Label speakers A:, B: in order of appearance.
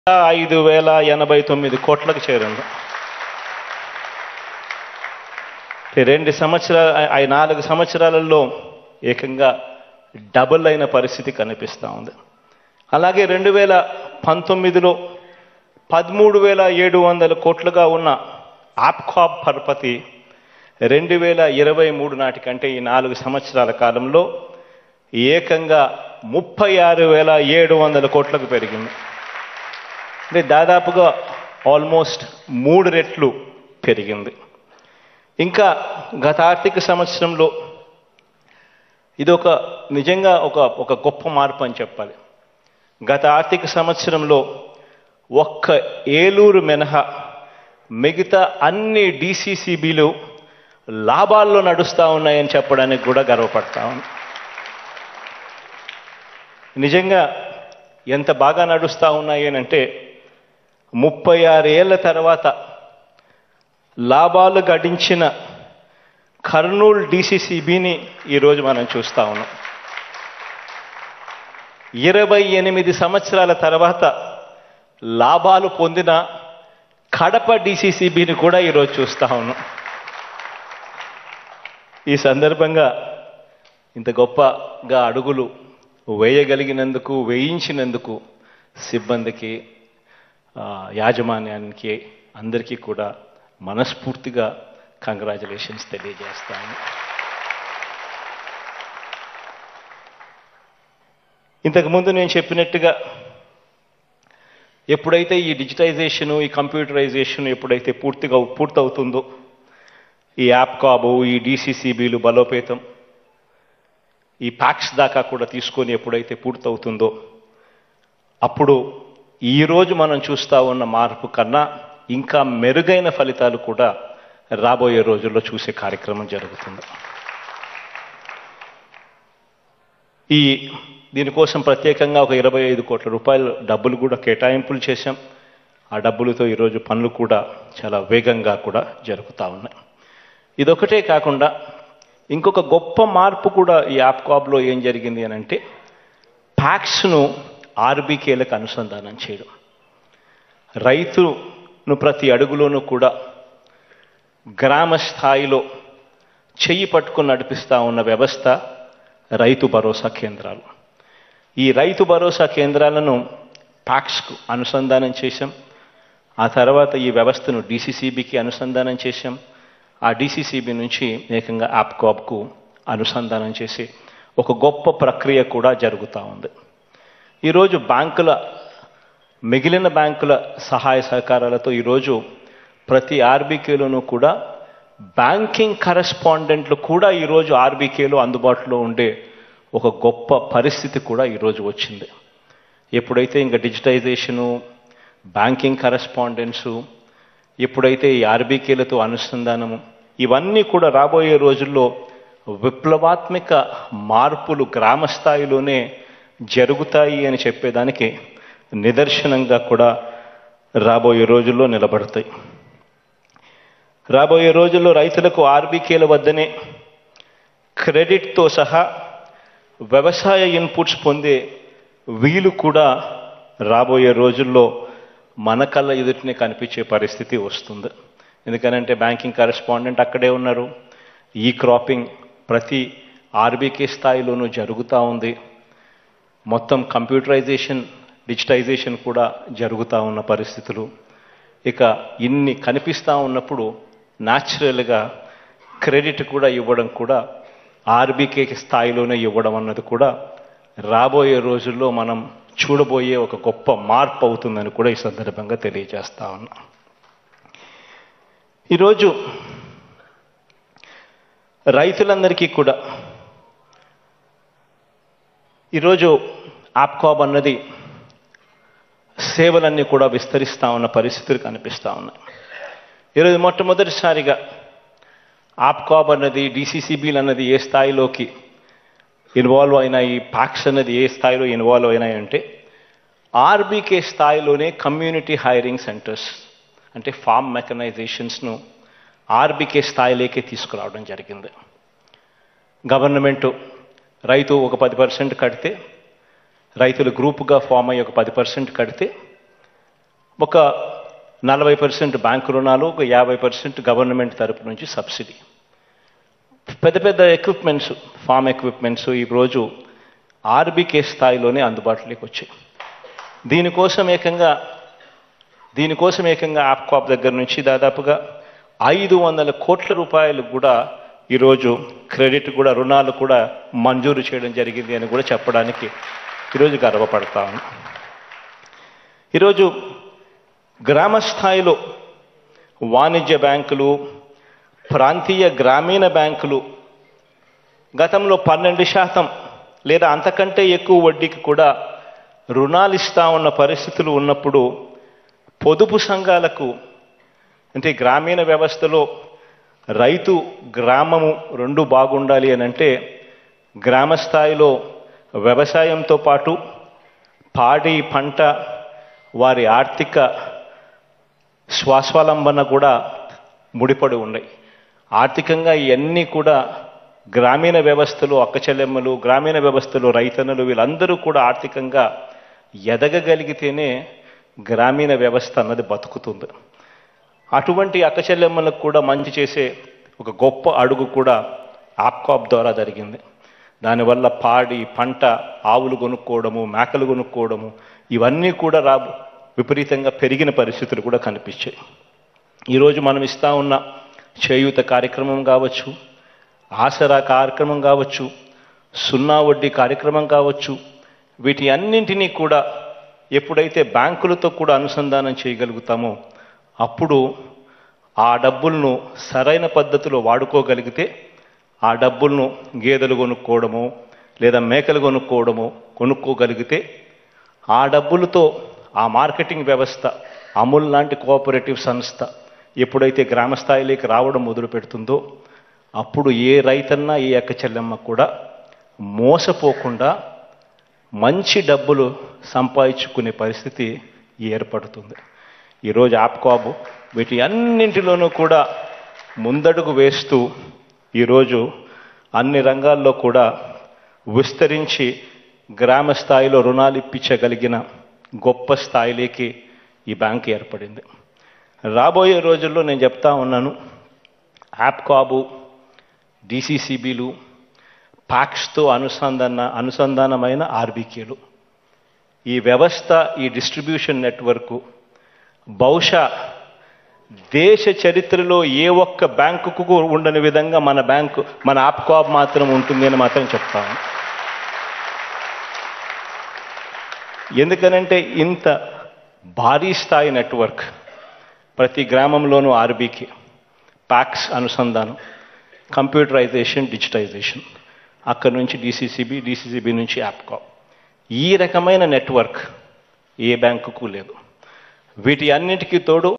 A: ఐదు వేల ఎనభై తొమ్మిది కోట్లకు చేరింది ఈ రెండు సంవత్సరాల ఈ నాలుగు సంవత్సరాలలో ఏకంగా డబుల్ అయిన పరిస్థితి కనిపిస్తూ ఉంది అలాగే రెండు వేల పంతొమ్మిదిలో పదమూడు వేల ఏడు వందల కోట్లుగా ఉన్న ఆప్కాబ్ పరపతి రెండు వేల ఇరవై మూడు నాటికంటే ఈ నాలుగు సంవత్సరాల కాలంలో ఏకంగా ముప్పై ఆరు వేల ఏడు వందల కోట్లకు పెరిగింది అంటే దాదాపుగా ఆల్మోస్ట్ మూడు రెట్లు పెరిగింది ఇంకా గత ఆర్థిక సంవత్సరంలో ఇది ఒక నిజంగా ఒక ఒక గొప్ప మార్పు అని చెప్పాలి గత ఆర్థిక సంవత్సరంలో ఒక్క ఏలూరు మినహా మిగతా అన్ని డిసిసిబిలు లాభాల్లో నడుస్తూ ఉన్నాయని చెప్పడానికి కూడా గర్వపడతా ఉంది నిజంగా ఎంత బాగా నడుస్తూ ఉన్నాయి అని అంటే ముప్పై ఆరు ఏళ్ల తర్వాత లాభాలు గడించిన కర్నూలు డిసిసిబిని ఈరోజు మనం చూస్తా ఉన్నాం ఇరవై ఎనిమిది సంవత్సరాల తర్వాత లాభాలు పొందిన కడప డిసిసిబిని కూడా ఈరోజు చూస్తా ఉన్నాం ఈ సందర్భంగా ఇంత గొప్పగా అడుగులు వేయగలిగినందుకు వేయించినందుకు సిబ్బందికి ఆ, యాజమాన్యానికి అందరికీ కూడా మనస్ఫూర్తిగా కంగ్రాచులేషన్స్ తెలియజేస్తాను ఇంతకుముందు నేను చెప్పినట్టుగా ఎప్పుడైతే ఈ డిజిటైజేషను ఈ కంప్యూటరైజేషన్ ఎప్పుడైతే పూర్తిగా పూర్తవుతుందో ఈ యాప్ కాబు ఈ డిసిసిబిలు బలోపేతం ఈ ప్యాక్స్ దాకా కూడా తీసుకొని ఎప్పుడైతే పూర్తవుతుందో అప్పుడు ఈరోజు మనం చూస్తా ఉన్న మార్పు కన్నా ఇంకా మెరుగైన ఫలితాలు కూడా రాబోయే రోజుల్లో చూసే కార్యక్రమం జరుగుతుంది ఈ దీనికోసం ప్రత్యేకంగా ఒక ఇరవై ఐదు కోట్ల రూపాయల డబ్బులు కూడా కేటాయింపులు చేశాం ఆ డబ్బులతో ఈరోజు పనులు కూడా చాలా వేగంగా కూడా జరుగుతూ ఉన్నాయి ఇదొకటే కాకుండా ఇంకొక గొప్ప మార్పు కూడా ఈ యాప్కాబ్లో ఏం జరిగింది అని అంటే ప్యాక్స్ను ఆర్బీకేలకు అనుసంధానం చేయడం రైతును ప్రతి అడుగులోనూ కూడా గ్రామ స్థాయిలో చెయ్యి పట్టుకుని నడిపిస్తూ ఉన్న వ్యవస్థ రైతు భరోసా కేంద్రాలు ఈ రైతు భరోసా కేంద్రాలను ప్యాక్స్కు అనుసంధానం చేశాం ఆ తర్వాత ఈ వ్యవస్థను డీసీసీబీకి అనుసంధానం చేశాం ఆ డీసీసీబీ నుంచి ఏకంగా యాప్కాబ్కు అనుసంధానం చేసి ఒక గొప్ప ప్రక్రియ కూడా జరుగుతూ ఉంది ఈరోజు బ్యాంకుల మిగిలిన బ్యాంకుల సహాయ సహకారాలతో ఈరోజు ప్రతి ఆర్బీకేలోనూ కూడా బ్యాంకింగ్ కరెస్పాండెంట్లు కూడా ఈరోజు ఆర్బీకేలో అందుబాటులో ఉండే ఒక గొప్ప పరిస్థితి కూడా ఈరోజు వచ్చింది ఎప్పుడైతే ఇంకా డిజిటైజేషను బ్యాంకింగ్ కరెస్పాండెన్సు ఎప్పుడైతే ఈ ఆర్బీకేలతో అనుసంధానము ఇవన్నీ కూడా రాబోయే రోజుల్లో విప్లవాత్మక మార్పులు గ్రామ స్థాయిలోనే జరుగుతాయి అని చెప్పేదానికి నిదర్శనంగా కూడా రాబోయే రోజుల్లో నిలబడతాయి రాబోయే రోజుల్లో రైతులకు ఆర్బీకేల వద్దనే క్రెడిట్తో సహా వ్యవసాయ ఇన్పుట్స్ పొందే వీలు కూడా రాబోయే రోజుల్లో మన కళ్ళ ఎదుటినే కనిపించే పరిస్థితి వస్తుంది ఎందుకనంటే బ్యాంకింగ్ కరెస్పాండెంట్ అక్కడే ఉన్నారు ఈ క్రాపింగ్ ప్రతి ఆర్బీకే స్థాయిలోనూ జరుగుతూ ఉంది మొత్తం కంప్యూటరైజేషన్ డిజిటైజేషన్ కూడా జరుగుతూ ఉన్న పరిస్థితులు ఇక ఇన్ని కనిపిస్తూ ఉన్నప్పుడు న్యాచురల్గా క్రెడిట్ కూడా ఇవ్వడం కూడా ఆర్బీకే స్థాయిలోనే ఇవ్వడం అన్నది కూడా రాబోయే రోజుల్లో మనం చూడబోయే ఒక గొప్ప మార్పు అవుతుందని కూడా ఈ సందర్భంగా తెలియజేస్తా ఉన్నా ఈరోజు రైతులందరికీ కూడా ఈరోజు ఆప్కాబ్ అన్నది సేవలన్నీ కూడా విస్తరిస్తూ ఉన్న పరిస్థితులు కనిపిస్తూ ఉన్నాయి ఈరోజు మొట్టమొదటిసారిగా ఆప్కాబ్ అన్నది డిసిసిబిలు అన్నది ఏ స్థాయిలోకి ఇన్వాల్వ్ అయినాయి ప్యాక్స్ అన్నది ఏ స్థాయిలో ఇన్వాల్వ్ అయినాయి అంటే ఆర్బీకే స్థాయిలోనే కమ్యూనిటీ హైరింగ్ సెంటర్స్ అంటే ఫామ్ మెకనైజేషన్స్ను ఆర్బీకే స్థాయిలోకి తీసుకురావడం జరిగింది గవర్నమెంట్ రైతు ఒక పది పర్సెంట్ కడితే రైతులు గ్రూపుగా ఫామ్ అయ్యి ఒక పది పర్సెంట్ కడితే ఒక నలభై పర్సెంట్ బ్యాంకు రుణాలు ఒక యాభై పర్సెంట్ గవర్నమెంట్ తరపు నుంచి సబ్సిడీ పెద్ద పెద్ద ఎక్విప్మెంట్స్ ఫామ్ ఎక్విప్మెంట్స్ ఈరోజు ఆర్బీకే స్థాయిలోనే అందుబాటులోకి వచ్చాయి దీనికోసం ఏకంగా దీనికోసం ఏకంగా ఆప్కాప్ దగ్గర నుంచి దాదాపుగా ఐదు వందల కోట్ల రూపాయలు కూడా ఈరోజు క్రెడిట్ కూడా రుణాలు కూడా మంజూరు చేయడం జరిగింది అని కూడా చెప్పడానికి ఈరోజు గర్వపడతాను ఈరోజు గ్రామ స్థాయిలో వాణిజ్య బ్యాంకులు ప్రాంతీయ గ్రామీణ బ్యాంకులు గతంలో పన్నెండు శాతం లేదా అంతకంటే ఎక్కువ వడ్డీకి కూడా రుణాలు ఇస్తా ఉన్న పరిస్థితులు ఉన్నప్పుడు పొదుపు సంఘాలకు అంటే గ్రామీణ వ్యవస్థలో రైతు గ్రామము రెండు బాగుండాలి అని అంటే గ్రామ స్థాయిలో వ్యవసాయంతో పాటు పాడి పంట వారి ఆర్థిక స్వాస్వలంబన కూడా ముడిపడి ఉన్నాయి ఆర్థికంగా ఇవన్నీ కూడా గ్రామీణ వ్యవస్థలో అక్కచెల్లెమ్మలు గ్రామీణ వ్యవస్థలో రైతన్నలు వీళ్ళందరూ కూడా ఆర్థికంగా ఎదగగలిగితేనే గ్రామీణ వ్యవస్థ అన్నది బతుకుతుంది అటువంటి అక్కచెల్లెమ్మలకు కూడా మంచి చేసే ఒక గొప్ప అడుగు కూడా ఆప్కాప్ ద్వారా జరిగింది దానివల్ల పాడి పంట ఆవులు కొనుక్కోవడము మేకలు కొనుక్కోవడము ఇవన్నీ కూడా రా విపరీతంగా పెరిగిన పరిస్థితులు కూడా కనిపించాయి ఈరోజు మనం ఇస్తా ఉన్న చేయూత కార్యక్రమం కావచ్చు ఆసరా కార్యక్రమం కావచ్చు సున్నా వడ్డీ కార్యక్రమం కావచ్చు వీటి అన్నింటినీ కూడా ఎప్పుడైతే బ్యాంకులతో కూడా అనుసంధానం చేయగలుగుతామో అప్పుడు ఆ డబ్బులను సరైన పద్ధతిలో వాడుకోగలిగితే ఆ డబ్బులను గేదెలు కొనుక్కోవడము లేదా మేకలు కొనుక్కోవడము కొనుక్కోగలిగితే ఆ డబ్బులతో ఆ మార్కెటింగ్ వ్యవస్థ అమూల్ లాంటి కోఆపరేటివ్ సంస్థ ఎప్పుడైతే గ్రామ స్థాయిలోకి రావడం మొదలు పెడుతుందో అప్పుడు ఏ రైతన్నా ఏ అక్క చెల్లెమ్మ కూడా మోసపోకుండా మంచి డబ్బులు సంపాదించుకునే పరిస్థితి ఏర్పడుతుంది ఈరోజు ఆప్కాబు వీటి అన్నింటిలోనూ కూడా ముందడుగు వేస్తూ ఈరోజు అన్ని రంగాల్లో కూడా విస్తరించి గ్రామ స్థాయిలో రుణాలు ఇప్పించగలిగిన గొప్ప స్థాయిలోకి ఈ బ్యాంక్ ఏర్పడింది రాబోయే రోజుల్లో నేను చెప్తా ఉన్నాను యాప్కాబు డిసిసిబిలు ప్యాక్స్తో అనుసంధాన అనుసంధానమైన ఆర్బీకేలు ఈ వ్యవస్థ ఈ డిస్ట్రిబ్యూషన్ నెట్వర్క్ బహుశా దేశ చరిత్రలో ఏ ఒక్క బ్యాంకుకు ఉండని విధంగా మన బ్యాంకు మన ఆప్కాబ్ మాత్రం ఉంటుంది అని మాత్రం చెప్తాను ఎందుకనంటే ఇంత భారీ స్థాయి నెట్వర్క్ ప్రతి గ్రామంలోనూ ఆర్బీకి ప్యాక్స్ అనుసంధానం కంప్యూటరైజేషన్ డిజిటైజేషన్ అక్కడ నుంచి డిసిసిబి డిసిసిబి నుంచి యాప్కాప్ ఈ రకమైన నెట్వర్క్ ఏ బ్యాంకుకు లేదు వీటి అన్నిటికీ తోడు